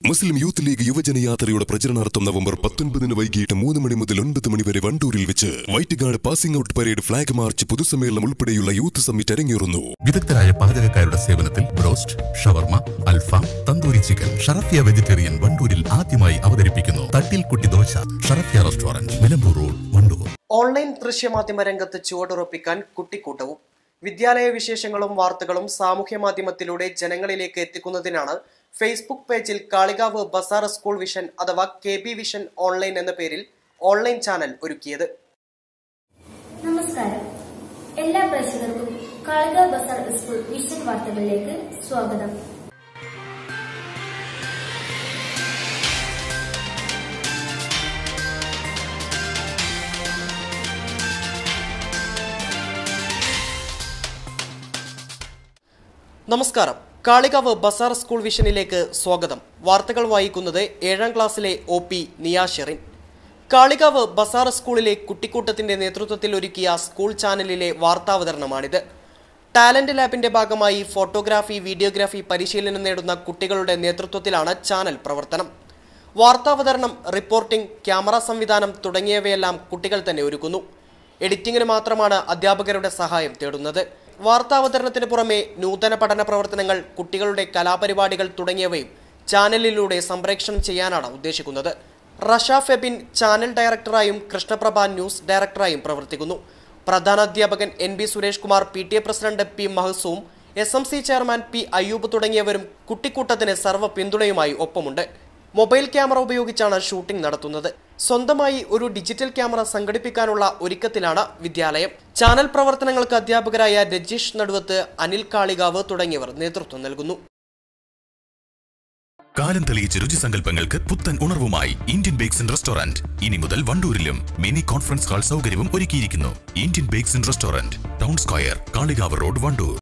മുസ്ലിം youth league യുവജന യാത്രയുടെ പ്രചരണാർത്ഥം നവംബർ പത്തൊൻപതിന് വൈകിട്ട് മൂന്ന് മണി മുതൽ ഒൻപത് മണി വരെ വണ്ടൂരിൽ വെച്ച് വൈറ്റുകാട് passing out parade flag march പൊതുസമ്മേളനം ഉൾപ്പെടെയുള്ള യൂത്ത് സമ്മിറ്റ് അരങ്ങേറുന്നു വിദഗ്ധരായ പാചകക്കാരുടെ സേവനത്തിൽ ബ്രോസ്റ്റ് ഷവർമ അൽഫാം തന്തൂരി ചിക്കൻ ഷറഫിയ വെജിറ്റേറിയൻ വണ്ടൂരിൽ ആദ്യമായി അവതരിപ്പിക്കുന്നു തട്ടിൽ കുട്ടി dosa Sharafiya restaurant Nilambur road Wandoor online ദൃശ്യമാധ്യമ രംഗത്ത് ചുവടുറപ്പിക്കാൻ കുട്ടിക്കൂട്ടവും വിദ്യാലയ വിശേഷങ്ങളും വാർത്തകളും സാമൂഹ്യ മാധ്യമത്തിലൂടെ ജനങ്ങളിലേക്ക് എത്തിക്കുന്നതിനാണ് ഫേസ്ബുക്ക് പേജിൽ കാളികാവ് ബസാർ സ്കൂൾ വിഷൻ അഥവാ കെ ബി വിഷൻ ഓൺലൈൻ എന്ന പേരിൽ ഓൺലൈൻ ചാനൽ ഒരുക്കിയത് നമസ്കാരം എല്ലാ പ്രേക്ഷകർക്കും കാളിക ബസാർ സ്കൂൾ വിഷൻ വാർത്തകളിലേക്ക് സ്വാഗതം നമസ്കാരം കാളികാവ് ബസാർ സ്കൂൾ വിഷനിലേക്ക് സ്വാഗതം വാർത്തകൾ വായിക്കുന്നത് ഏഴാം ക്ലാസ്സിലെ ഒ പി നിയാഷെറിൻ കാളികാവ് ബസാർ സ്കൂളിലെ കുട്ടിക്കൂട്ടത്തിന്റെ നേതൃത്വത്തിൽ ഒരുക്കിയ സ്കൂൾ ചാനലിലെ വാർത്താവതരണമാണിത് ടാലന്റ് ലാബിന്റെ ഭാഗമായി ഫോട്ടോഗ്രാഫി വീഡിയോഗ്രാഫി പരിശീലനം നേടുന്ന കുട്ടികളുടെ നേതൃത്വത്തിലാണ് ചാനൽ പ്രവർത്തനം വാർത്താവതരണം റിപ്പോർട്ടിംഗ് ക്യാമറ സംവിധാനം തുടങ്ങിയവയെല്ലാം കുട്ടികൾ തന്നെ ഒരുക്കുന്നു എഡിറ്റിംഗിന് മാത്രമാണ് അധ്യാപകരുടെ സഹായം തേടുന്നത് വാർത്താവതരണത്തിന് പുറമെ നൂതന പഠന പ്രവർത്തനങ്ങൾ കുട്ടികളുടെ കലാപരിപാടികൾ തുടങ്ങിയവയും ചാനലിലൂടെ സംപ്രേഷണം ചെയ്യാനാണ് ഉദ്ദേശിക്കുന്നത് റഷ ഫെബിൻ ചാനൽ ഡയറക്ടറായും കൃഷ്ണപ്രഭ ന്യൂസ് ഡയറക്ടറായും പ്രവർത്തിക്കുന്നു പ്രധാന അധ്യാപകൻ N B Suresh Kumar P T A president P Mahasoom S M C chairman P Ayyub തുടങ്ങിയവരും കുട്ടിക്കൂട്ടത്തിന് സർവ്വ പിന്തുണയുമായി ഒപ്പമുണ്ട് മൊബൈൽ ക്യാമറ ഉപയോഗിച്ചാണ് ഷൂട്ടിംഗ് നടത്തുന്നത് സ്വന്തമായി ഒരു ഡിജിറ്റൽ ക്യാമറ സംഘടിപ്പിക്കാനുള്ള ഒരുക്കത്തിലാണ് വിദ്യാലയം ചാനൽ പ്രവർത്തനങ്ങൾക്ക് അധ്യാപകരായ രജീഷ് നടുവത്ത് അനിൽ കാളികാവ് തുടങ്ങിയവർ നേതൃത്വം നൽകുന്നു കാലം തെളിയിച്ച രുചിസങ്കല്പങ്ങൾക്ക് പുത്തൻ ഉണർവുമായി ഇന്ത്യൻ ബേക്സ് ആൻഡ് റെസ്റ്റോറന്റ് ഇനി മുതൽ വണ്ടൂരിലും മിനി കോൺഫറൻസ് ഹാൾ സൗകര്യവും ഒരുക്കിയിരിക്കുന്നു Indian bakes and restaurant town square Kalikavu road Wandoor